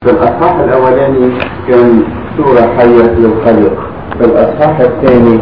في الأصحاح الأولاني كان صورة حية للخليقة في الأصحاح الثاني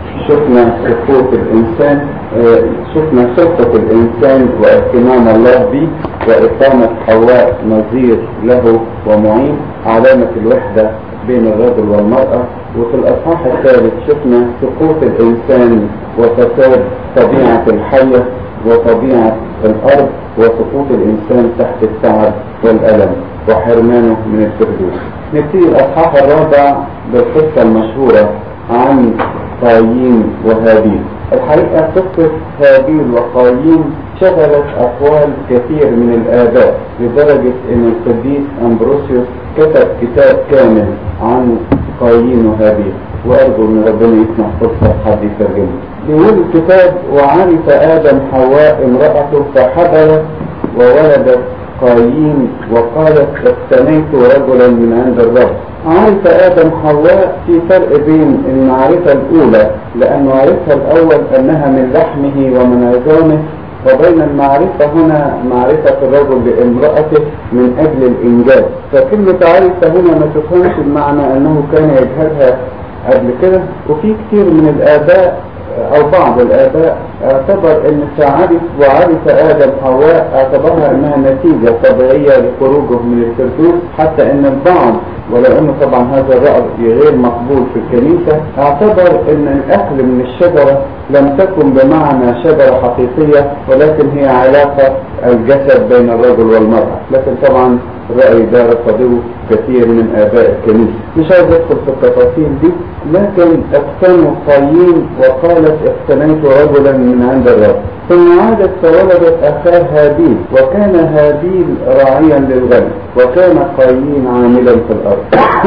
شفنا سقوط الإنسان آه، شفنا خطة الإنسان واهتمام الله به وإقامة حواء نظير له ومعين علامة الوحدة بين الرجل والمرأة وفي الأصحاح الثالث شفنا سقوط الإنسان وفساد طبيعة الحية وطبيعة الأرض وسقوط الإنسان تحت التعب والألم وحرمانه من الفردوس نبتدي الأصحاح الرابع بالقصة المشهورة عن قايين وهابيل الحقيقة قصة هابيل وقايين شغلت أقوال كثير من الآباء لدرجة أن القديس أمبروسيوس كتب كتاب كامل عن قايين وهابيل وأرجو أن ربنا يسمح فرصة حد يترجمه بيقول الكتاب وعرف آدم حواء امرأته فحبلت وولدت قايين وقالت اقتنيت رجلا من عند الرب عرف آدم حواء في فرق بين المعرفة الأولى لأنه عرفها الأول أنها من لحمه ومن عظامه وبين المعرفة هنا معرفة الرجل لامرأته من أجل الإنجاز فكلمة عرف هنا ما تفهمش المعنى أنه كان يجهلها قبل كده وفي كثير من الآباء أو بعض الآباء اعتبر أن عرف وعرف آدم حواء اعتبرها أنها نتيجة طبيعية لخروجه من الفردوس حتى أن البعض ولو أنه طبعا هذا الرأي غير مقبول في الكنيسة اعتبر أن الأكل من الشجرة لم تكن بمعنى شجرة حقيقية ولكن هي علاقة الجسد بين الرجل والمرأة لكن طبعا الرأي ده رفضه كثير من آباء الكنيسة مش عايز أدخل في التفاصيل دي لكن اقتنوا قايين وقالت اقتنيت رجلا من عند الرب ثم عادت فولدت أخاه هابيل وكان هابيل راعيا للغنم وكان قايين عاملا في الأرض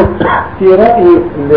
في رأي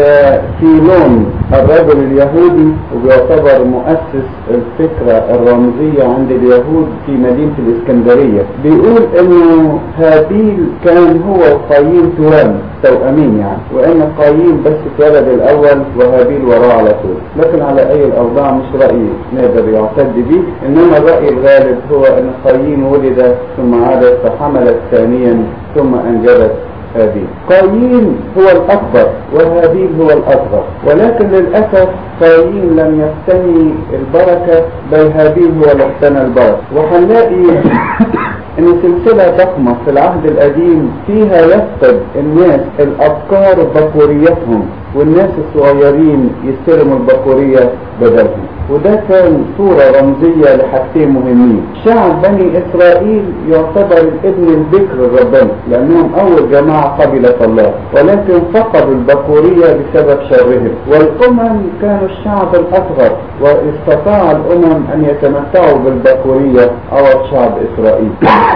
لفيلون الرجل اليهودي وبيعتبر مؤسس الفكرة الرمزية عند اليهود في مدينة الإسكندرية بيقول إنه هابيل كان هو وقايين توام توأمين يعني وإن قايين بس اتولد الأول وهابيل وراه على طول لكن على أي الأوضاع مش رأي نقدر يعتد به إنما الرأي الغالب هو أن قايين ولد ثم عادت فحملت ثانيا ثم أنجبت هابيل قايين هو الأكبر وهابيل هو الأصغر ولكن للأسف قايين لم يقتني البركة بل هابيل هو اللي اقتنى البركة وهنلاقي ان سلسلة ضخمة في العهد القديم فيها يفقد الناس الافكار بكوريتهم والناس الصغيرين يستلموا البكورية بدلهم وده كان صورة رمزية لحاجتين مهمين شعب بني إسرائيل يعتبر الابن البكر لربنا لأنهم أول جماعة قبلت الله ولكن فقدوا البكورية بسبب شرهم والأمم كانوا الشعب الأصغر واستطاع الأمم أن يتمتعوا بالبكورية أو شعب إسرائيل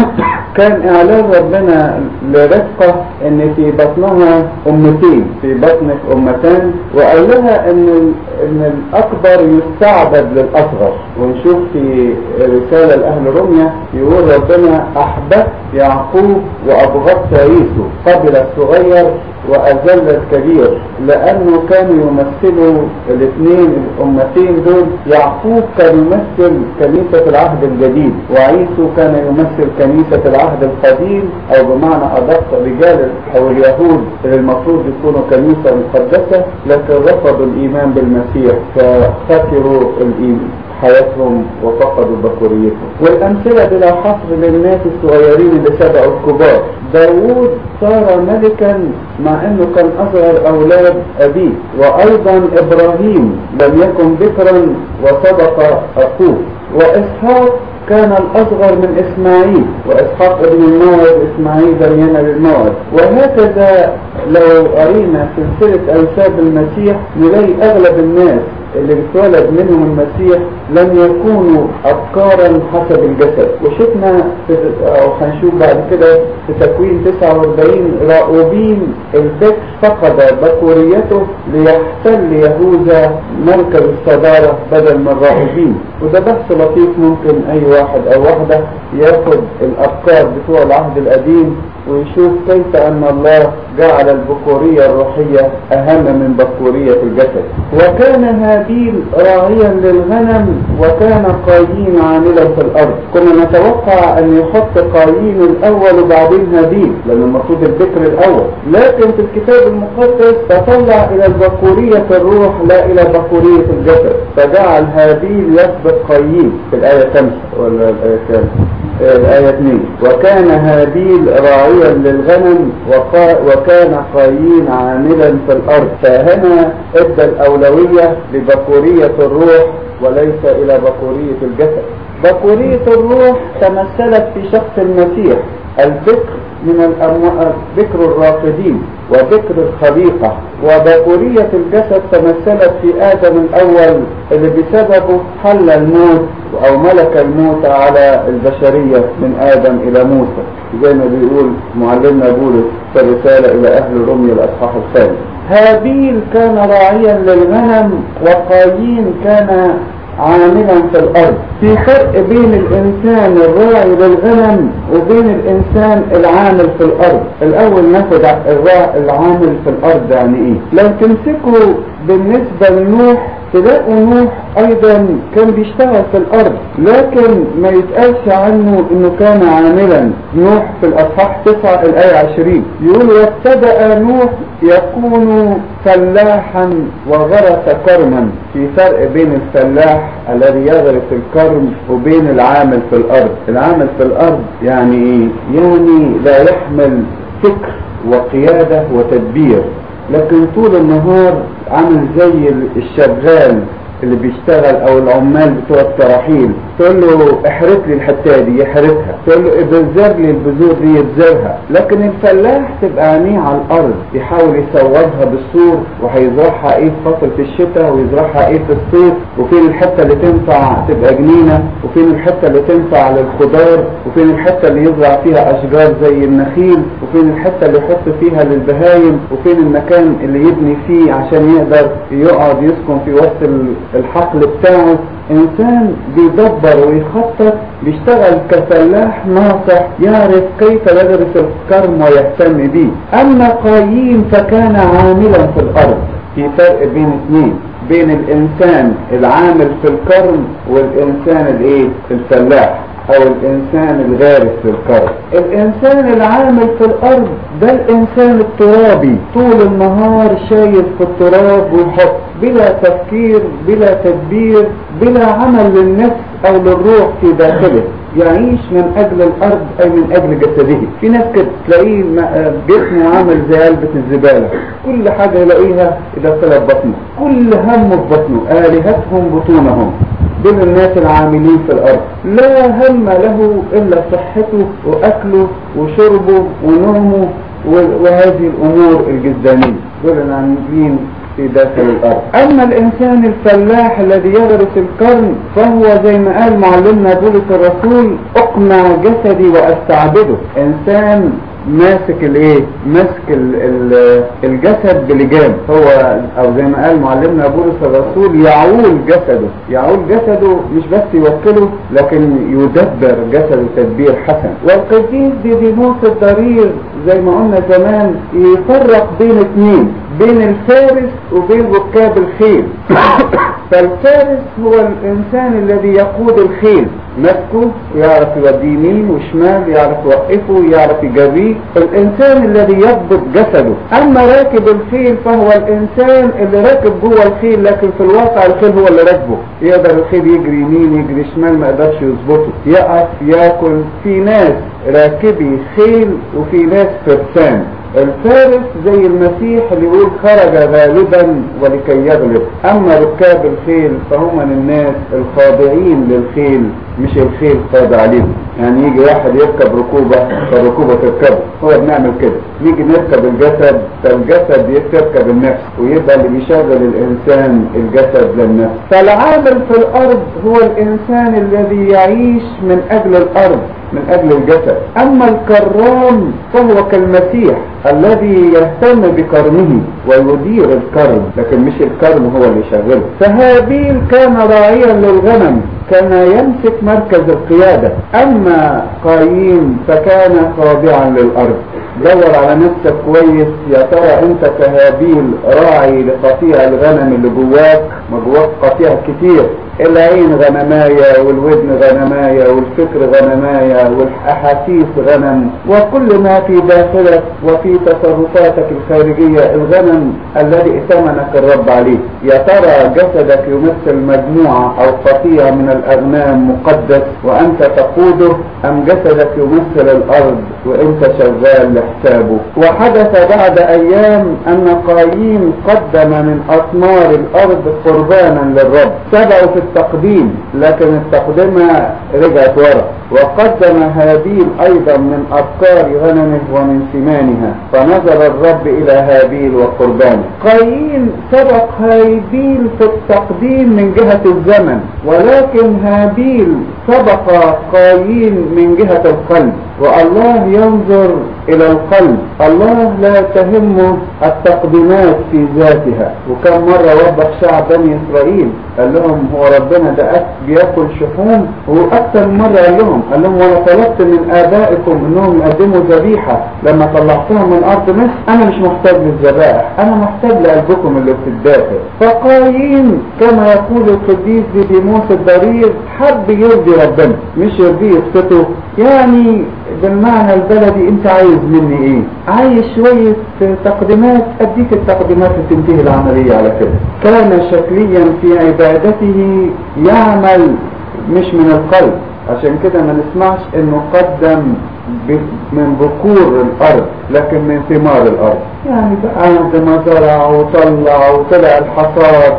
كان إعلان ربنا لرفقة إن في بطنها أمتين في بطنك أمتان وقال لها إن إن الأكبر يستعبد للأصغر ونشوف في رسالة لأهل روميا يقول ربنا أحببت يعقوب وأبغضت عيسو قبل الصغير وأذل الكبير لأنه كانوا يمثلوا الاثنين الأمتين دول يعقوب كان يمثل كنيسة العهد الجديد وعيسو كان يمثل كنيسة العهد القديم أو بمعنى أدق رجال أو اليهود اللي المفروض يكونوا كنيسة مقدسة لكن رفضوا الإيمان بالمسيح فخسروا الإيمان حياتهم وفقدوا بكوريتهم والأمثلة بلا حصر للناس الصغيرين اللي سبقوا الكبار داوود صار ملكا مع انه كان اصغر اولاد ابيه وايضا ابراهيم لم يكن بكرا وسبق اخوه واسحاق كان الأصغر من إسماعيل وإسحاق ابن الموعد إسماعيل لم ينل الموعد وهكذا لو قرينا سلسلة أنساب المسيح نلاقي أغلب الناس اللي بتولد منهم المسيح لم يكونوا أفكارا حسب الجسد وشفنا في أو هنشوف بعد كده في تكوين 49 راؤوبين البكر فقد بكوريته ليحتل يهوذا مركز الصدارة بدل من راؤوبين وده بحث لطيف ممكن أي واحد أو واحدة ياخد الأفكار بتوع العهد القديم ويشوف كيف أن الله جعل البكورية الروحية أهم من بكورية الجسد وكان هابيل راعيا للغنم وكان قايين عاملا في الأرض كنا نتوقع أن يحط قايين الأول وبعدين هابيل لأن المفروض الذكر الأول لكن في الكتاب المقدس تطلع إلى البكورية الروح لا إلى بكورية الجسد فجعل هابيل يسبق قايين في الآية 5 ولا الآية كام؟ الآية 2 وكان هابيل راعيا للغنم وقا وكان قايين عاملا في الأرض فهنا ادى الأولوية لبكورية الروح وليس إلى بكورية الجسد بكورية الروح تمثلت في شخص المسيح الذكر من الأموات ذكر الراقدين وذكر الخليقة وبكورية الجسد تمثلت في آدم الأول اللي بسببه حل الموت أو ملك الموت على البشرية من آدم إلى موسى زي ما بيقول معلمنا بولس في الرسالة إلى أهل روميا الأصحاح الثاني هابيل كان راعيا للغنم وقايين كان عاملا في الارض في فرق بين الانسان الراعي للغنم وبين الانسان العامل في الارض الاول ناخد الراعي العامل في الارض يعني ايه لو تمسكوا بالنسبة لنوح تلاقوا نوح ايضا كان بيشتغل في الارض لكن ما يتقالش عنه انه كان عاملا نوح في الاصحاح 9 الايه 20 يقول وابتدأ نوح يكون فلاحا وغرس كرما في فرق بين الفلاح الذي يغرس الكرم وبين العامل في الارض العامل في الارض يعني ايه يعني لا يحمل فكر وقيادة وتدبير لكن طول النهار عامل زي الشغال اللي بيشتغل او العمال بتوع التراحيل تقول له احرث لي الحته دي يحرثها تقول له ابذر لي البذور دي يبذرها لكن الفلاح تبقى عينيه على الارض يحاول يصورها بالسور وهيزرعها ايه في فصل في الشتاء ويزرعها ايه في الصيف وفين الحته اللي تنفع تبقى جنينه وفين الحته اللي تنفع للخضار وفين الحته اللي يزرع فيها اشجار زي النخيل وفين الحته اللي يحط فيها للبهايم وفين المكان اللي يبني فيه عشان يقدر يقعد يسكن في وسط الحقل بتاعه انسان بيدبر ويخطط بيشتغل كفلاح ناصح يعرف كيف يدرس الكرم ويهتم به اما قايين فكان عاملا في الارض في فرق بين اثنين بين الانسان العامل في الكرم والانسان الايه الفلاح او الانسان الغارس في الكرم الانسان العامل في الارض ده الانسان الترابي طول النهار شايف في التراب ويحط بلا تفكير بلا تدبير بلا عمل للنفس او للروح في داخله يعيش من اجل الارض اي من اجل جسده في ناس كده تلاقيه جسمه عامل زي علبة الزبالة كل حاجة يلاقيها داخلة بطنه كل همه في بطنه الهتهم بطونهم دول الناس العاملين في الارض لا هم له الا صحته واكله وشربه ونومه وهذه الامور الجسدانية دول العاملين في داخل الارض اما الانسان الفلاح الذي يغرس القرن فهو زي ما قال معلمنا بولس الرسول اقمع جسدي واستعبده انسان ماسك الايه ماسك ال ال الجسد بلجام هو او زي ما قال معلمنا بولس الرسول يعول جسده يعول جسده مش بس يوكله لكن يدبر جسده تدبير حسن والقديس ديديموس الضرير زي ما قلنا زمان يفرق بين اثنين بين الفارس وبين ركاب الخيل فالفارس هو الانسان الذي يقود الخيل ماسكه يعرف يوديه يمين وشمال يعرف يوقفه يعرف يجريه الانسان الذي يضبط جسده اما راكب الخيل فهو الانسان اللي راكب جوه الخيل لكن في الواقع الخيل هو اللي راكبه يقدر الخيل يجري يمين يجري شمال ما يقدرش يظبطه يقف ياكل في ناس راكبي خيل وفي ناس فرسان الفارس زي المسيح اللي يقول خرج غالبا ولكي يغلب اما ركاب الخيل فهم الناس الخاضعين للخيل مش الخيل خاضع لهم يعني يجي واحد يركب ركوبة فالركوبة تركبه هو بنعمل كده نيجي نركب الجسد فالجسد يركب النفس ويبقى اللي بيشغل الانسان الجسد للنفس فالعامل في الارض هو الانسان الذي يعيش من اجل الارض من اجل الجسد اما الكرام فهو كالمسيح الذي يهتم بكرمه ويدير الكرم لكن مش الكرم هو اللي يشغله فهابيل كان راعيا للغنم كان يمسك مركز القيادة اما أما قايين فكان خاضعا للأرض دور على نفسك كويس يا ترى انت كهابيل راعي لقطيع الغنم اللي جواك ما جواك قطيع كتير العين غنماية والودن غنماية والفكر غنماية والأحاسيس غنم وكل ما في داخلك وفي تصرفاتك الخارجية الغنم الذي ائتمنك الرب عليه يا ترى جسدك يمثل مجموعة أو قطيع من الأغنام مقدس وأنت تقوده أم جسدك يمثل الأرض وأنت شغال لحسابه وحدث بعد أيام أن قايين قدم من أثمار الأرض قربانا للرب سبعوا في التقديم لكن التقدمة رجعت ورا وقدم هابيل أيضا من أبكار غنمه ومن سمانها فنظر الرب إلى هابيل وقربانه قايين سبق هابيل في التقديم من جهة الزمن ولكن هابيل سبق قايين من جهة القلب والله ينظر إلى القلب الله لا تهمه التقديمات في ذاتها وكم مرة وضح شعب بني إسرائيل قال لهم هو ربنا ده بياكل شحوم وأكثر من مرة قال لهم قال لهم وأنا طلبت من آبائكم إنهم يقدموا ذبيحة لما طلعتهم من أرض مصر أنا مش محتاج للذبائح أنا محتاج لقلبكم اللي في الداخل فقايين كما يقول القديس ديموس الضرير حب يرضي ربنا مش يرضيه يسكته يعني بالمعنى البلدي انت عايز مني ايه عايز شوية تقديمات اديك التقديمات وتنتهي العملية على كده كان شكليا في عبادته يعمل مش من القلب عشان كده ما نسمعش انه قدم من بكور الارض لكن من ثمار الارض يعني بقى عند ما زرع وطلع وطلع الحصاد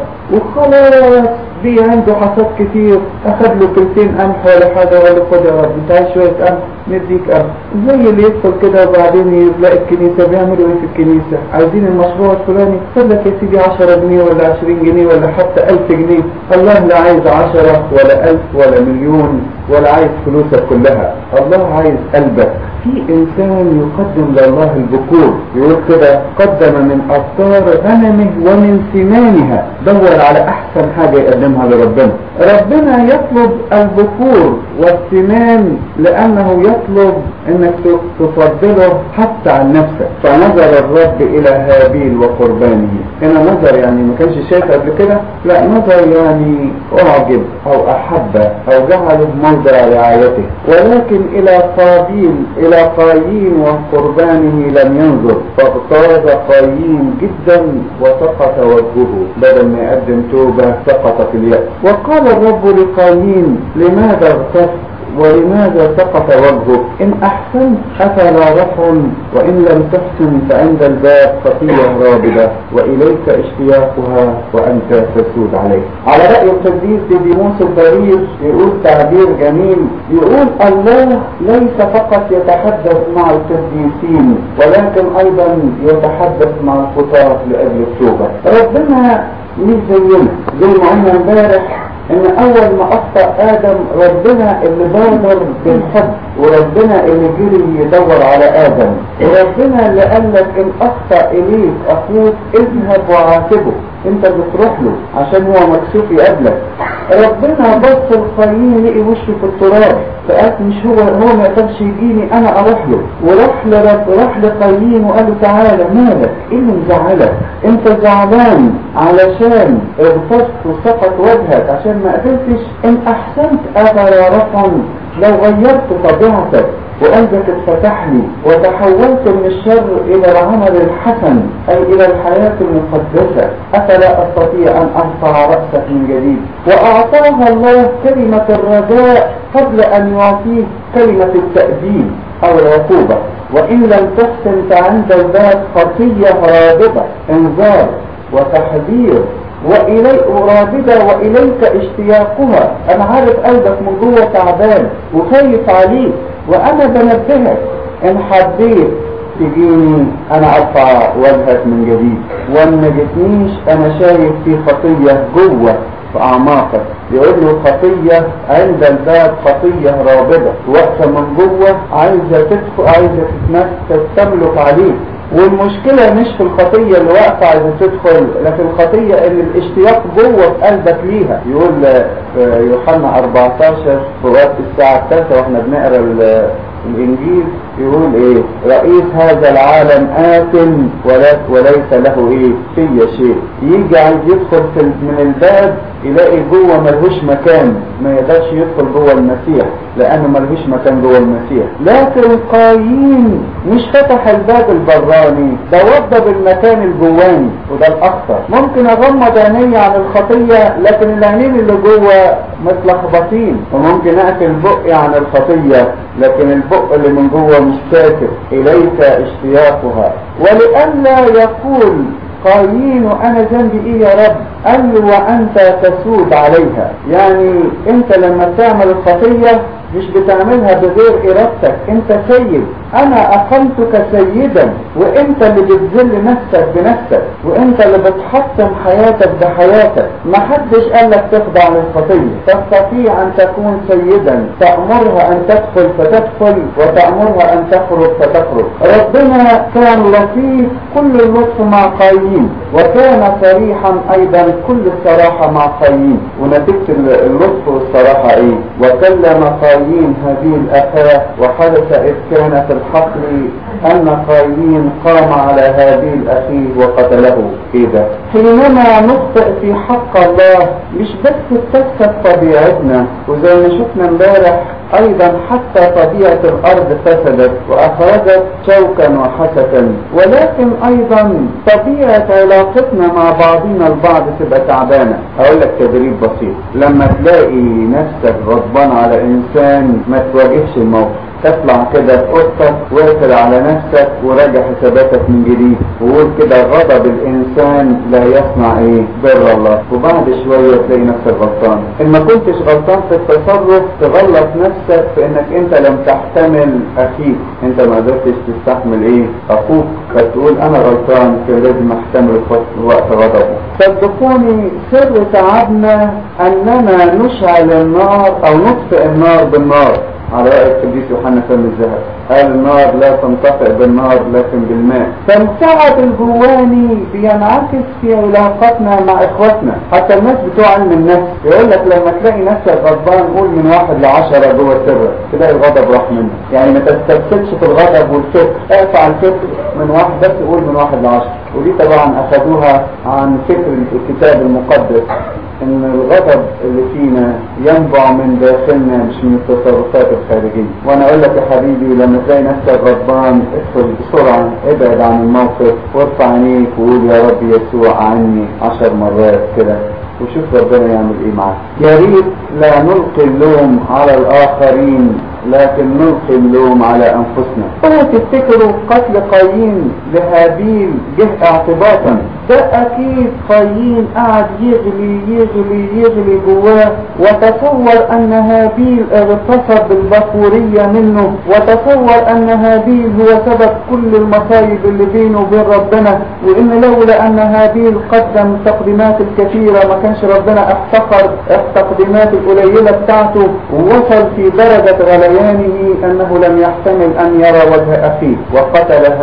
وخلاص بي عنده حصاد كتير اخد له كلتين قمح ولا حاجه ولا خد يا رب انت عايز شويه قمح نديك قمح زي اللي يدخل كده وبعدين يلاقي الكنيسه بيعملوا ايه في الكنيسه عايزين المشروع الفلاني خد لك يا سيدي 10 جنيه ولا 20 جنيه ولا حتى 1000 جنيه الله لا عايز 10 ولا 1000 ولا مليون ولا عايز فلوسك كلها الله عايز قلبك في انسان يقدم لله البكور يقول كده قدم من ابطار غنمه ومن سمانها دور على احسن حاجه يقدمها لربنا ربنا يطلب البكور والسمان لانه يطلب انك تفضله حتى عن نفسك فنظر الرب الى هابيل وقربانه هنا نظر يعني ما كانش شايف قبل كده لا نظر يعني اعجب او احب او جعله موضع رعايته ولكن الى قابيل الى قايين وقربانه لم ينظر فاغتاظ قايين جدا وسقط وجهه بدل ما يقدم توبة سقط في اليأس وقال الرب لقايين لماذا اغتفت ولماذا سقط وجهك إن أحسنت أفلا رفع وإن لم تحسن فعند الباب خطية رابدة وإليك اشتياقها وأنت تسود عليه على رأي القديس ديموس البرير يقول تعبير جميل يقول الله ليس فقط يتحدث مع القديسين ولكن أيضا يتحدث مع الخطاة لأجل التوبة ربنا مش زينا زي ما قلنا امبارح ان اول ما اخطا ادم ربنا اللي بادر بالحب وربنا اللي جري يدور على ادم وربنا اللي قال لك ان اخطا اليك اخوك اذهب وعاتبه انت بتروح له عشان هو مكسوف يقابلك ربنا بص القايين لقي وشه في التراب فقال مش هو هو ما يقدرش يجيني انا اروح له وراح لرب راح لقايين وقال له تعالى مالك ايه اللي مزعلك انت زعلان علشان اغتصت وسقط وجهك عشان ما قدرتش ان احسنت افلا رفعا لو غيرت طبيعتك وقلبك اتفتح لي وتحولت من الشر الى العمل الحسن اي الى الحياة المقدسة افلا استطيع ان ارفع رأسك من جديد واعطاها الله كلمة الرجاء قبل ان يعطيه كلمة التأديب او العقوبة وان لم تحسن فعند الباب خطية رابطة انذار وتحذير وإلي رابدة وإليك اشتياقها أنا عارف قلبك من جوه تعبان وخايف عليك وأنا بنبهك إن حبيت تجيني أنا أرفع وجهك من جديد وإن ما جتنيش أنا شايف في خطية جوه في أعماقك يقول له خطية عند الباب خطية رابضة واقفة من جوه عايزة تدخل عايزة تتمسك تملك عليك والمشكلة مش في الخطية اللي واقفة عايزة تدخل لكن الخطية ان الاشتياق جوه في قلبك ليها يقول في يوحنا 14 في وقت الساعة الثالثة واحنا بنقرا ال- الانجيل يقول ايه رئيس هذا العالم آت ولا وليس له ايه في شيء يجي عايز يدخل في ال- من الباب يلاقي جوه ملهوش مكان ما يقدرش يدخل جوه المسيح لانه ملهوش مكان جوه المسيح لكن قايين مش فتح الباب البراني ده وضب المكان الجواني وده الاخطر ممكن اغمض عيني عن الخطيه لكن العينين اللي جوه متلخبطين وممكن اقفل بقي عن الخطيه لكن البق اللي من جوه مش ساكت اليك اشتياقها ولئلا يقول قايين وانا ذنبي ايه يا رب قال له وانت تسود عليها يعني انت لما تعمل الخطيه مش بتعملها بغير ارادتك انت سيد انا اقمتك سيدا وانت اللي بتذل نفسك بنفسك وانت اللي بتحطم حياتك بحياتك ما حدش قال لك تخضع للخطيه تستطيع ان تكون سيدا تامرها ان تدخل فتدخل وتامرها ان تخرج فتخرج ربنا كان لطيف كل اللطف مع قايين وكان صريحا ايضا كل الصراحه مع قايين ونتيجه اللطف والصراحه ايه وكلم قايين هابيل اخاه وحدث اذ كان في الحقل ان قايين قام على هابيل اخيه وقتله ايه ده حينما نخطئ في حق الله مش بس تفسد طبيعتنا وزي ما شفنا امبارح ايضا حتى طبيعة الارض فسدت واخرجت شوكا وحسكا ولكن ايضا طبيعة علاقتنا مع بعضنا البعض تبقى تعبانة اقول لك تدريب بسيط لما تلاقي نفسك غضبان على انسان ما تواجهش الموقف تطلع كده في اوضتك واقفل على نفسك وراجع حساباتك من جديد وقول كده غضب الانسان لا يصنع ايه بر الله وبعد شويه تلاقي نفسك غلطان ان ما كنتش غلطان في التصرف تغلط نفسك في انك انت لم تحتمل اخيك انت ما قدرتش تستحمل ايه اخوك فتقول انا غلطان كان لازم احتمل في وقت غضبه صدقوني سر تعبنا اننا نشعل النار او نطفئ النار بالنار على رأي القديس يوحنا فم الذهب قال النار لا تنطفئ بالنار لكن بالماء فالتعب الجواني بينعكس في علاقاتنا مع اخواتنا حتى الناس بتوع علم النفس يقول لك لما تلاقي نفسك غضبان قول من واحد لعشرة جوه سرك تلاقي الغضب راح منك يعني ما تستفسدش في الغضب والفكر ارفع الفكر من واحد بس قول من واحد لعشرة ودي طبعا اخذوها عن فكر الكتاب المقدس ان الغضب اللي فينا ينبع من داخلنا مش من التصرفات الخارجية وانا اقول لك يا حبيبي لما تلاقي نفسك غضبان ادخل بسرعة ابعد عن الموقف وارفع عينيك وقول يا رب يسوع عني عشر مرات كده وشوف ربنا يعمل ايه معاك يا ريت لا نلقي اللوم على الاخرين لكن نلقي اللوم على انفسنا اوعوا تفتكروا قتل قايين لهابيل جه اعتباطا ده اكيد قايين قعد يغلي يغلي يغلي جواه وتصور ان هابيل اغتصب البخورية منه وتصور ان هابيل هو سبب كل المصايب اللي بينه وبين ربنا وان لولا ان هابيل قدم التقديمات الكثيرة ما كانش ربنا افتقر التقديمات القليلة بتاعته ووصل في درجة غليانه انه لم يحتمل ان يرى وجه اخيه وقتل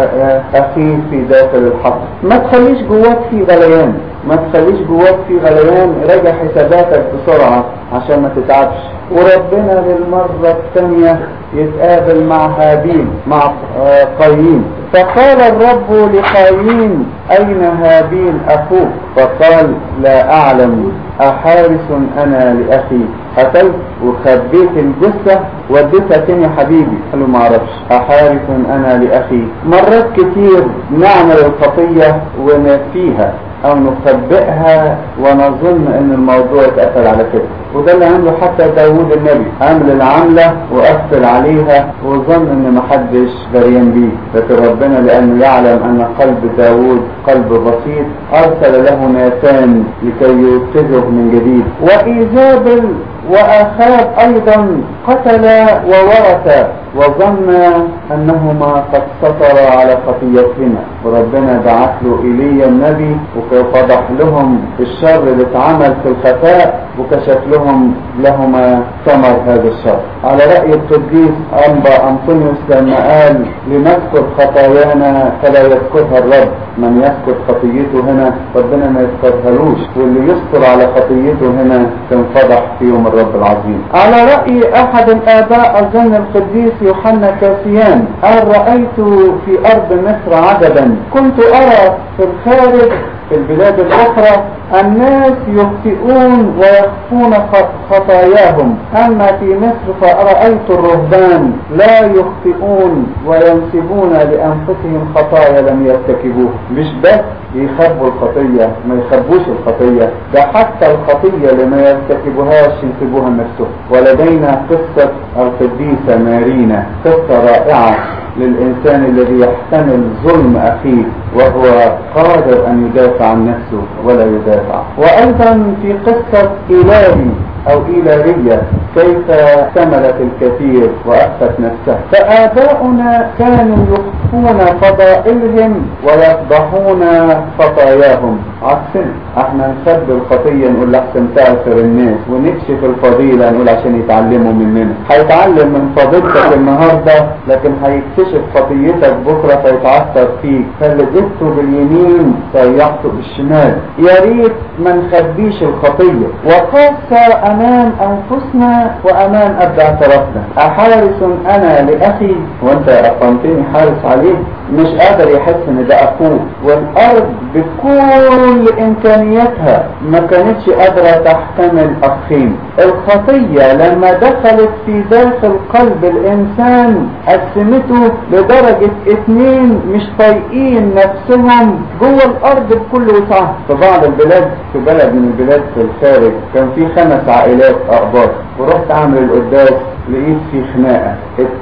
اخيه في داخل الحقل ما تخليش جواك في غليان ما تخليش جواك في غليان راجع حساباتك بسرعة عشان ما تتعبش وربنا للمرة الثانية يتقابل مع هابيل مع قايين فقال الرب لقايين أين هابيل أخوك فقال لا أعلم أحارس أنا لأخي قتلت وخبيت الجثة وديتها تاني يا حبيبي قال له ما اعرفش أحارس أنا لأخي مرات كتير نعمل الخطية ونفيها او نخبئها ونظن ان الموضوع اتقفل على كده وده اللي عمله حتى داوود النبي عمل العملة وقفل عليها وظن ان محدش دريان بيه لكن ربنا لانه يعلم ان قلب داوود قلب بسيط ارسل له ناتان لكي يوقظه من جديد وايزابل واخاب ايضا قتل وورث وظن أنهما قد سطرا على خطيتهما وربنا بعث له إيليا النبي وفضح لهم الشر اللي اتعمل في الخفاء وكشف لهم لهما ثمر هذا الشر على رأي القديس أنبا أنطونيوس لما قال لنذكر خطايانا فلا يذكرها الرب من يذكر خطيته هنا ربنا ما يذكرهالوش واللي يذكر على خطيته هنا تنفضح في يوم الرب العظيم على رأي أحد الآباء أظن القديس يوحنا كاسيان قال رأيت في أرض مصر عجبا كنت أرى في الخارج في البلاد الأخرى الناس يخطئون ويخفون خطاياهم أما في مصر فرأيت الرهبان لا يخطئون وينسبون لأنفسهم خطايا لم يرتكبوها مش بس يخبوا الخطية ما يخبوش الخطية ده حتى الخطية اللي ما يرتكبوهاش ينسبوها لنفسهم ولدينا قصة القديسة مارينا قصة رائعة للإنسان الذي يحتمل ظلم أخيه وهو قادر أن يدافع عن نفسه ولا يدافع وأيضا في قصة إيلاري أو إيلارية كيف احتملت الكثير وأخفت نفسها فآباؤنا كانوا يخفون فضائلهم ويفضحون خطاياهم عكسنا احنا نخبي الخطية نقول لحسن تأثر الناس ونكشف الفضيلة نقول عشان يتعلموا مننا هيتعلم من فضيلتك النهاردة لكن هيكتشف خطيتك بكرة فيتعثر فيك فاللي جبته باليمين ضيعته بالشمال يا ريت ما نخبيش الخطية وخاصة امام انفسنا وامام اب اعترافنا احارس انا لاخي وانت اقمتني حارس عليه مش قادر يحس ان ده اخوه والارض بكل امكانياتها ما كانتش قادرة تحتمل اخين الخطية لما دخلت في داخل قلب الانسان قسمته لدرجة اتنين مش طايقين نفسهم جوه الارض بكل وسعها في بعض البلاد في بلد من البلاد في الخارج كان في خمس عائلات اقباط ورحت اعمل القداس لقيت في خناقة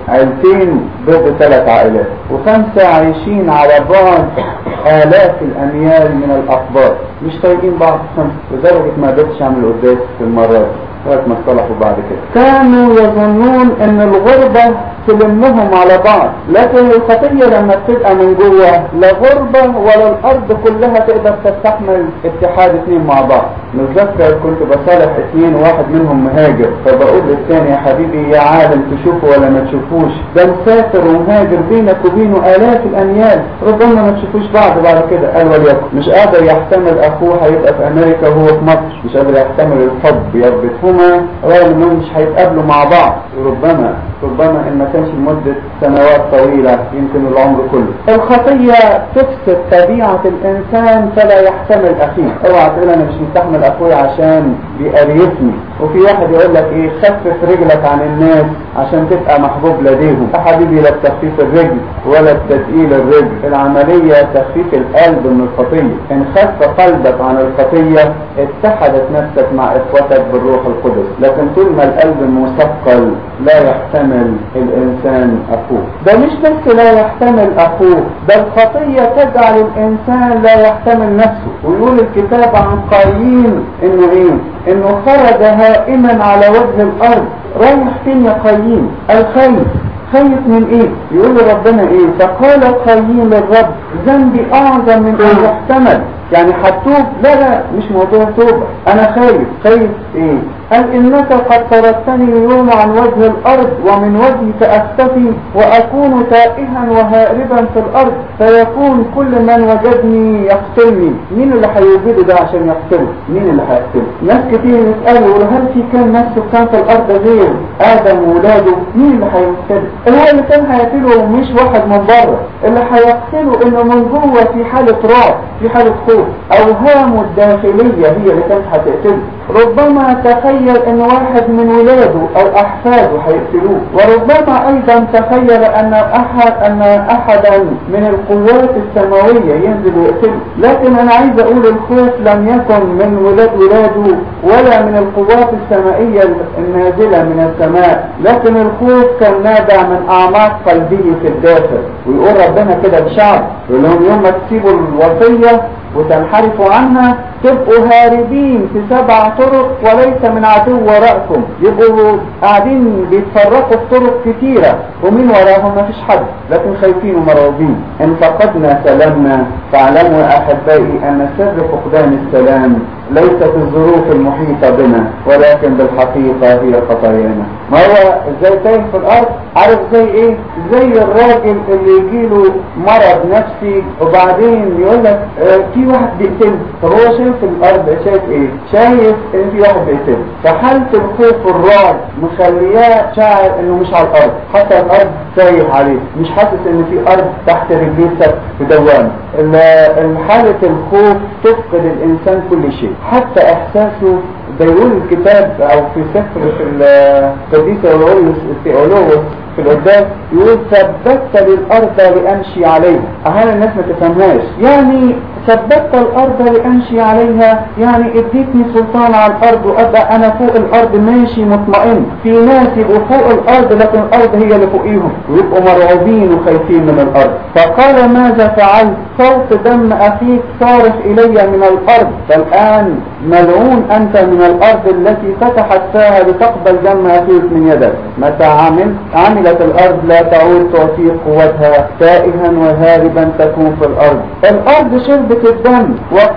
عيلتين ضد ثلاث عائلات وخمسة عايشين على بعد آلاف الأميال من الأقباط مش طايقين بعض خمسة لدرجة ما قدرتش أعمل قداس في المرات لغايه ما اصطلحوا بعد كده كانوا يظنون ان الغربة تلمهم على بعض لكن الخطية لما بتبقى من جوه لا غربة ولا الارض كلها تقدر تستحمل اتحاد اثنين مع بعض نتذكر كنت بصالح اثنين وواحد منهم مهاجر فبقول للثاني يا حبيبي يا عالم تشوفه ولا ما تشوفوش ده مسافر ومهاجر بينك وبينه الاف الاميال ربما ما تشوفوش بعض بعد كده قال وليكن مش قادر يحتمل اخوه هيبقى في امريكا وهو في مصر مش قادر يحتمل الحب يربطهما رغم انهم مش هيتقابلوا مع بعض ربما ربما ان ما كانش لمدة سنوات طويلة يمكن العمر كله الخطية تفسد طبيعة الانسان فلا يحتمل اخيه اوعى تقول انا مش مستحمل اخويا عشان بيقريفني وفي واحد يقول لك ايه خفف رجلك عن الناس عشان تبقى محبوب لديهم يا حبيبي لا تخفيف الرجل ولا تثقيل الرجل العملية تخفيف القلب من الخطية ان خف قلبك عن الخطية اتحدت نفسك مع اخوتك بالروح القدس لكن طول ما القلب مثقل لا يحتمل الانسان اخوه ده مش بس لا يحتمل اخوه ده الخطية تجعل الانسان لا يحتمل نفسه ويقول الكتاب عن قايين انه ايه انه خرج هائما على وجه الارض رايح فين يا قايين الخير خايف من ايه يقول له ربنا ايه فقال قايين للرب ذنبي اعظم من ان يحتمل يعني هتوب لا لا مش موضوع توبة انا خايف خايف ايه قال انك قد طردتني اليوم عن وجه الارض ومن وجهك اختفي واكون تائها وهاربا في الارض فيكون كل من وجدني يقتلني مين اللي هيوجده ده عشان يقتله مين اللي هيقتله ناس كتير يسالوا هل في كان ناس سكان في الارض غير ادم وولاده مين اللي هيقتله هو اللي كان هيقتله مش واحد من بره اللي هيقتله انه من جوه في حاله رعب في حاله خوف اوهامه الداخليه هي اللي كانت هتقتله ربما تخيل ان واحد من ولاده او احفاده هيقتلوه وربما ايضا تخيل ان احد ان احدا من القوات السماوية ينزل ويقتله لكن انا عايز اقول الخوف لم يكن من ولاد ولاده ولا من القوات السمائية النازلة من السماء لكن الخوف كان نابع من اعماق قلبه في الداخل ويقول ربنا كده بشعب يقول لهم يوم ما تسيبوا الوصية وتنحرفوا عنها تبقوا هاربين في سبع طرق وليس من عدو وراءكم يبقوا قاعدين بيتفرقوا في طرق كتيرة ومن وراهم ما فيش حد لكن خايفين ومرعوبين ان فقدنا سلامنا فاعلموا يا احبائي ان سر فقدان السلام ليس في الظروف المحيطة بنا ولكن بالحقيقة هي خطايانا ما هو ازاي تايه في الارض عارف زي ايه زي الراجل اللي يجيله مرض نفسي وبعدين يقول لك اه في واحد بيقتله طب هو شايف في الارض شايف ايه شايف ان في واحد بيقتله فحالة الخوف والرعب مخلياه شاعر انه مش على الارض حتى الارض تايه عليه مش حاسس ان في ارض تحت رجليه ثابت في دوامه حالة الخوف تفقد الانسان كل شيء حتى احساسه بيقول الكتاب او في سفر في القديس اولوس في القداس يقول ثبتت للارض لامشي عليها احيانا الناس ما تفهمهاش يعني ثبتت الارض لامشي عليها يعني اديتني سلطان على الارض وابقى انا فوق الارض ماشي مطمئن في ناس يبقوا فوق الارض لكن الارض هي اللي فوقيهم ويبقوا مرعوبين وخايفين من الارض فقال ماذا فعلت صوت دم اخيك صارخ الي من الارض فالان ملعون انت من الارض التي فتحت فيها لتقبل دم اخيك من يدك متى عملت عملت الارض لا تعود تعطيك قوتها تائها وهاربا تكون في الارض الارض شربت الدم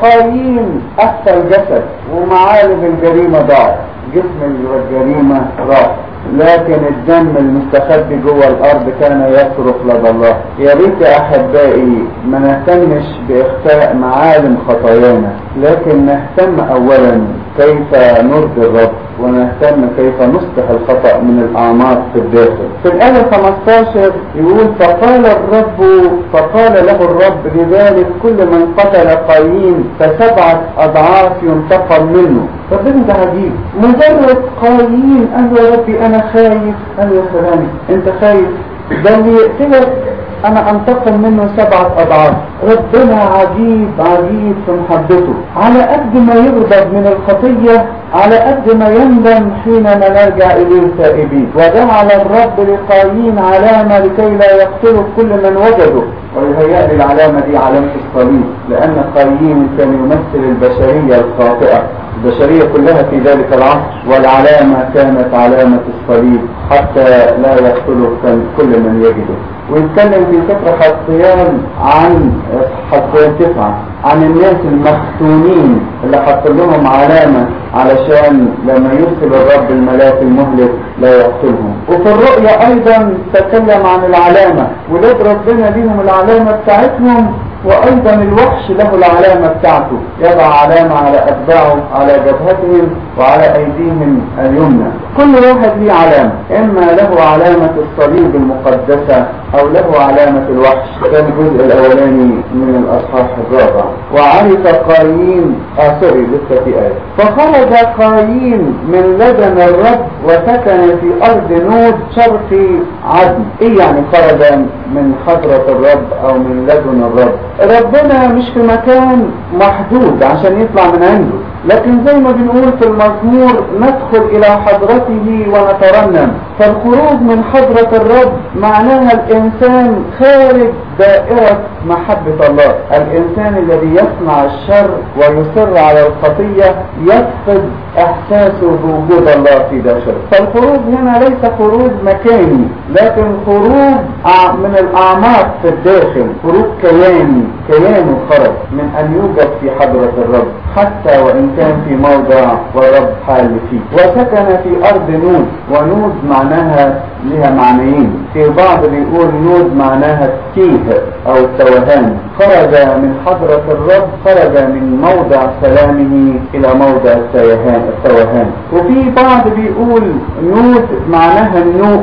وقايين اخفى الجسد ومعالم الجريمه ضاعت جسم الجريمه راح لكن الدم المستخبي جوه الارض كان يصرخ لدى الله يا ريت يا احبائي ما نهتمش باخفاء معالم خطايانا لكن نهتم اولا كيف نرضي الرب ونهتم كيف نصلح الخطأ من الأعماق في الداخل في الآية 15 يقول فقال الرب فقال له الرب لذلك كل من قتل قايين فسبعة أضعاف ينتقم منه ربنا ده عجيب مجرد قايين قال له يا ربي أنا خايف قال له يا سلام أنت خايف ده اللي يقتلك انا انتقم منه سبعة اضعاف ربنا عجيب عجيب في محبته على قد ما يغضب من الخطية على قد ما يندم حينما نرجع اليه تائبين وجعل الرب لقايين علامة لكي لا يقتله كل من وجده ويهيأ لي العلامة دي علامة الصليب لأن قايين كان يمثل البشرية الخاطئة البشرية كلها في ذلك العصر والعلامة كانت علامة الصليب حتى لا يقتله كل من يجده ويتكلم في سفر حسيان عن حسيان تسعة عن الناس المختونين اللي حط لهم علامة علشان لما يرسل الرب الملاك المهلك لا يقتلهم وفي الرؤيا ايضا تكلم عن العلامة ولاد ربنا ليهم العلامة بتاعتهم وايضا الوحش له العلامة بتاعته يضع علامة على اتباعه على جبهتهم وعلى ايديهم اليمنى كل واحد ليه علامة اما له علامة الصليب المقدسة او له علامة الوحش ده الجزء الاولاني من الاصحاح الرابع وعرف قايين اه سوري لسه في ايه فخرج قايين من لدن الرب وسكن في ارض نود شرقي عدن ايه يعني خرج من حضرة الرب او من لدن الرب ربنا مش في مكان محدود عشان يطلع من عنده لكن زي ما بنقول في المزمور ندخل الى حضرته ونترنم فالخروج من حضرة الرب معناها الانسان خارج دائرة محبة الله الانسان الذي يصنع الشر ويصر على الخطية يفقد احساسه بوجود الله في داخله فالخروج هنا ليس خروج مكاني لكن خروج من الاعماق في الداخل خروج كياني كيانه خرج من ان يوجد في حضرة الرب حتى وان كان في موضع والرب حال فيه وسكن في ارض نود ونود معناها لها معنيين في بعض بيقول نود معناها التيه او التوهان خرج من حضرة الرب خرج من موضع سلامه الى موضع التوهان التوهان وفي بعض بيقول نود معناها النوء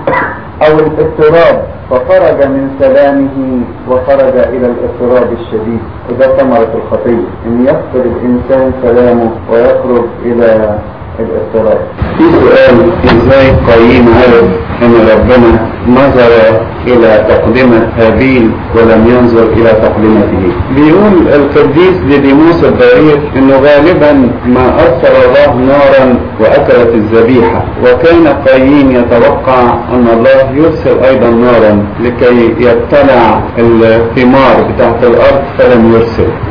او الاضطراب فخرج من سلامه وخرج الى الاضطراب الشديد وده ثمرة الخطية ان يفقد الانسان سلامه ويخرج الى الاضطراب في سؤال ازاي قايين عرف ان ربنا نظر الى تقدمة هابيل ولم ينظر الى تقدمته بيقول القديس ديديموس الضرير انه غالبا ما ارسل الله نارا واكلت الذبيحة وكان قايين يتوقع ان الله يرسل ايضا نارا لكي يبتلع الثمار بتاعت الارض فلم يرسل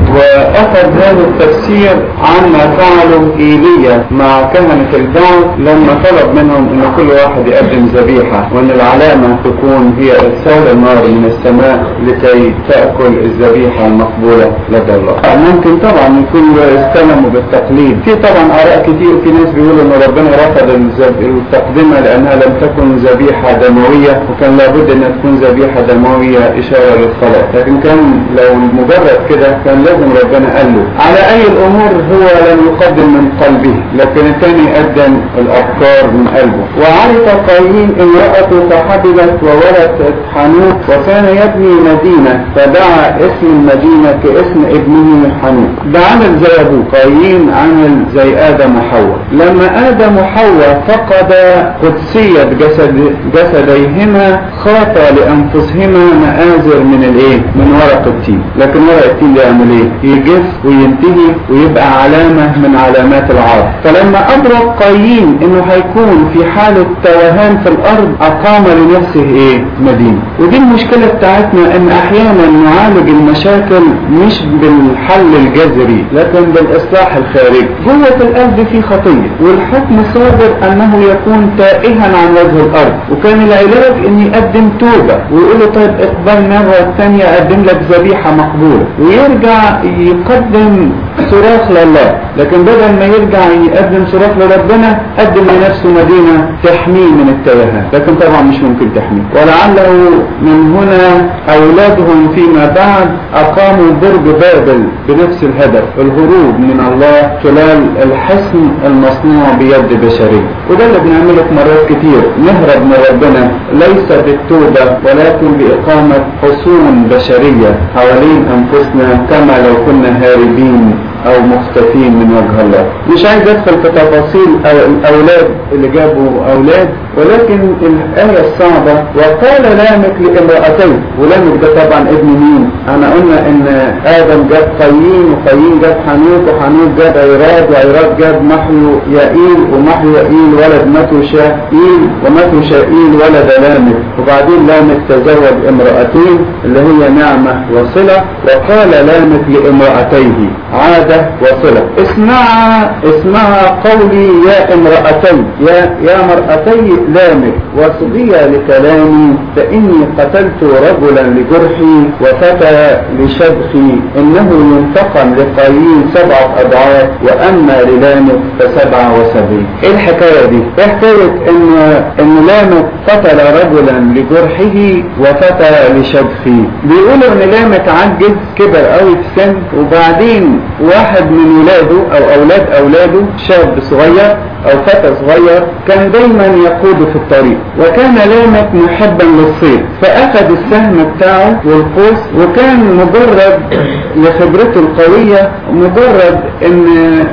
واخذ هذا التفسير عما فعله ايليا مع كهنة البعث لما طلب منهم ان كل واحد يقدم ذبيحة وان العلامة تكون هي ارسال النار من السماء لكي تأكل الذبيحة المقبولة لدى الله ممكن طبعا يكون استلموا بالتقليد في طبعا اراء كتير في ناس بيقولوا ان ربنا رفض الذب- التقدمة لانها لم تكن ذبيحة دموية وكان لابد انها تكون ذبيحة دموية اشارة للصلاة لكن كان لو مجرد كده كان لازم ربنا قال له على اي الامور هو لم يقدم من قلبه لكن الثاني قدم الافكار من قلبه وعرف قايين امرأته فحبلت وولدت حنوك وكان يبني مدينة فدعا اسم المدينة كاسم ابنه حنوك ده عمل زي ابوه قايين عمل زي ادم وحواء لما ادم وحواء فقد قدسية جسد جسديهما خاط لانفسهما مآزر من الايه من ورق التين لكن ورق التين ده يعمل ايه يجف وينتهي ويبقى علامة من علامات العار فلما ادرك قايين انه هيكون في حالة توهان في الارض اقام لنفسه ايه مدينة ودي المشكلة بتاعتنا ان احيانا نعالج المشاكل مش بالحل الجذري لكن بالاصلاح الخارجي جوه القلب في خطية والحكم صادر انه يكون تائها عن وجه الارض وكان العلاج ان يقدم توبة ويقول له طيب اقبل مرة ثانية اقدم لك ذبيحة مقبولة ويرجع يقدم صراخ لله لكن بدل ما يرجع يقدم صراخ لربنا قدم لنفسه مدينة تحميه من التوهان لكن طبعا مش ممكن تحميه ولعله من هنا اولادهم فيما بعد اقاموا برج بابل بنفس الهدف الهروب من الله خلال الحصن المصنوع بيد بشرية وده اللي بنعمله في مرات كتير نهرب من ربنا ليس بالتوبة ولكن بإقامة حصون بشرية حوالين أنفسنا كما لو كنا هاربين او مختفين من وجه الله مش عايز ادخل في تفاصيل أو- الاولاد اللي جابوا اولاد ولكن الايه الصعبه وقال لامك لامراتين ولامك ده طبعا ابن مين انا قلنا ان ادم جاب قايين وقايين جاب حنوك وحنوك جاب عيراد وعيراد جاب محيو يائيل ومحيو يائيل ولد متوشائيل ومتوشائيل ولد لامك وبعدين لامك تزوج امرأتين اللي هي نعمة وصلة وقال لامك لامرأتيه عادة وصلة اسمعا اسمعا قولي يا امرأتي يا يا مرأتي لامك وصغي لكلامي فإني قتلت رجلا لجرحي وفتى لشبخي إنه ينتقم لقايين سبعة أضعاف وأما للامك فسبعة وسبعين إيه الحكاية دي؟ إيه حكاية إن إن لامك قتل رجلا لجرحه وفتى لشبخه بيقولوا إن لامك عجز كبر قوي في سن وبعدين واحد من ولاده أو أولاد أولاده شاب صغير أو فتى صغير كان دايما يقود في الطريق وكان لامك محبا للصيد فأخذ السهم بتاعه والقوس وكان مجرد لخبرته القوية مجرد ان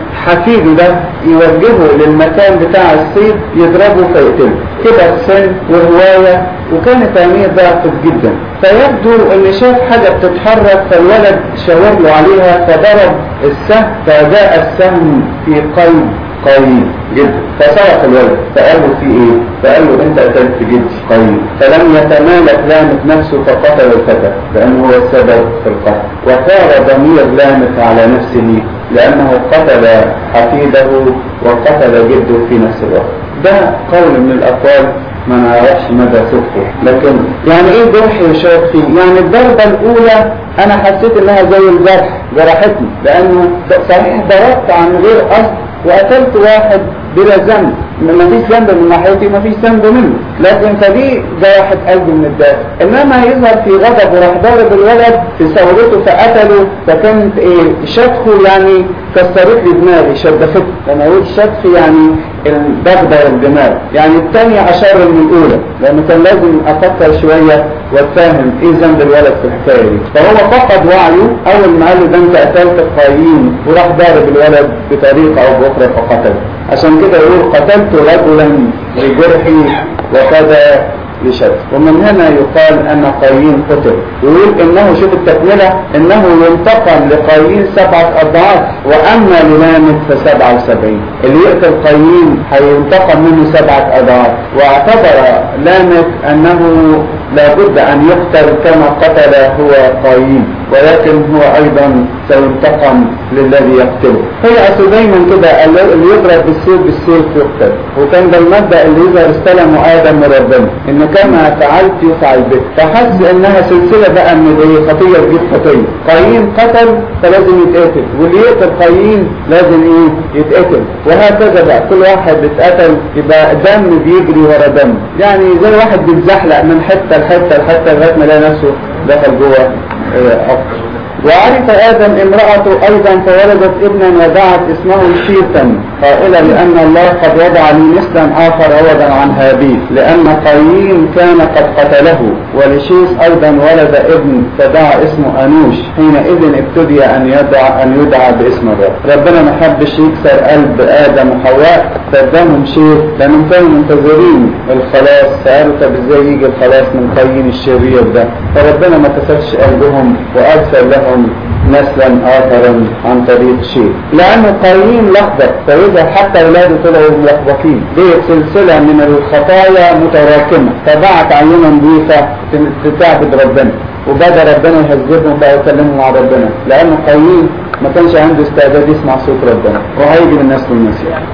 حفيده ده يوجهه للمكان بتاع الصيد يضربه فيقتله كده السن وهواية وكانت عينيه ضعفت جدا فيبدو ان شاف حاجة بتتحرك فالولد شاور له عليها فضرب السهم فجاء السهم في قلب قوي جدا فصرخ الولد فقال له في ايه فقال له انت قتلت جدي قوي فلم يتمالك لامك نفسه فقتل الفتى لانه هو السبب في القتل وثار ضمير لامك على نفسه لانه قتل حفيده وقتل جده في نفس الوقت ده قول من الاقوال ما نعرفش مدى صدقه لكن يعني ايه جرح يشاط فيه يعني الضربة الاولى انا حسيت انها زي الجرح جرحتني لانه صحيح ضربت عن غير قصد وقتلت واحد بلا ذنب ما فيش ذنب من ناحيتي ما فيش ذنب منه لكن فدي جرحت قلبي من الداخل انما يظهر في غضب وراح ضارب الولد في ثورته فقتله فكانت ايه شدخه يعني كسرت لي دماغي شدخته لما اقول شدخ يعني الدغدغه الدماغ يعني الثانية اشر من الاولى لانه كان لازم افكر شوية واتفهم ايه ذنب الولد في الحكاية دي فهو فقد وعيه اول ما قال له ده انت قتلت قايين وراح ضارب الولد بطريقة او باخرى فقتله عشان كده يقول قتلت رجلا لجرحي وكذا لشد ومن هنا يقال ان قايين قتل ويقول انه شوف التكملة انه ينتقم لقايين سبعة اضعاف واما للامك فسبعة وسبعين اللي يقتل قايين هينتقم منه سبعة اضعاف واعتبر لامك انه لابد أن يقتل كما قتل هو قايين ولكن هو أيضا سينتقم للذي يقتله هي أصل دايما كده اللي يضرب بالسيف بالسيف يقتل وكان ده المبدأ اللي يظهر استلمه آدم من ربنا إن كما فعلت يفعل بك فحس إنها سلسلة بقى من إيه خطية تجيب خطية قايين قتل فلازم يتقتل واللي يقتل قايين لازم إيه يتقتل وهكذا بقى كل واحد اتقتل يبقى دم بيجري ورا دم يعني زي واحد بيتزحلق من حتة لحتة لحتة لغاية ما يلاقي نفسه دخل جوه أكتر وعرف آدم امرأته أيضا فولدت ابنا ودعت اسمه شيثا قائلا لأن الله قد وضع لي مثلا آخر عوضا عن هابيل لأن قايين كان قد قتله ولشيث أيضا ولد ابن فدعا اسمه أنوش حينئذ ابتدي أن يدعى أن يدعى باسم الرب ربنا ما حبش يكسر قلب آدم وحواء فاداهم شيث لأنهم كانوا منتظرين الخلاص سألوا طب ازاي يجي الخلاص من قايين الشرير ده فربنا ما كسرش قلبهم وأرسل لهم لهم نسلا آخرا عن طريق شيء لأن قايين لخبط فإذا حتى أولاده طلعوا ملخبطين ديت سلسلة من الخطايا متراكمة فبعت عينة نظيفة تعبد ربنا وبدا ربنا يهذبهم بقى يكلمهم مع ربنا لأن قايين ما كانش عنده استعداد يسمع صوت ربنا وهيجي من نسل المسيح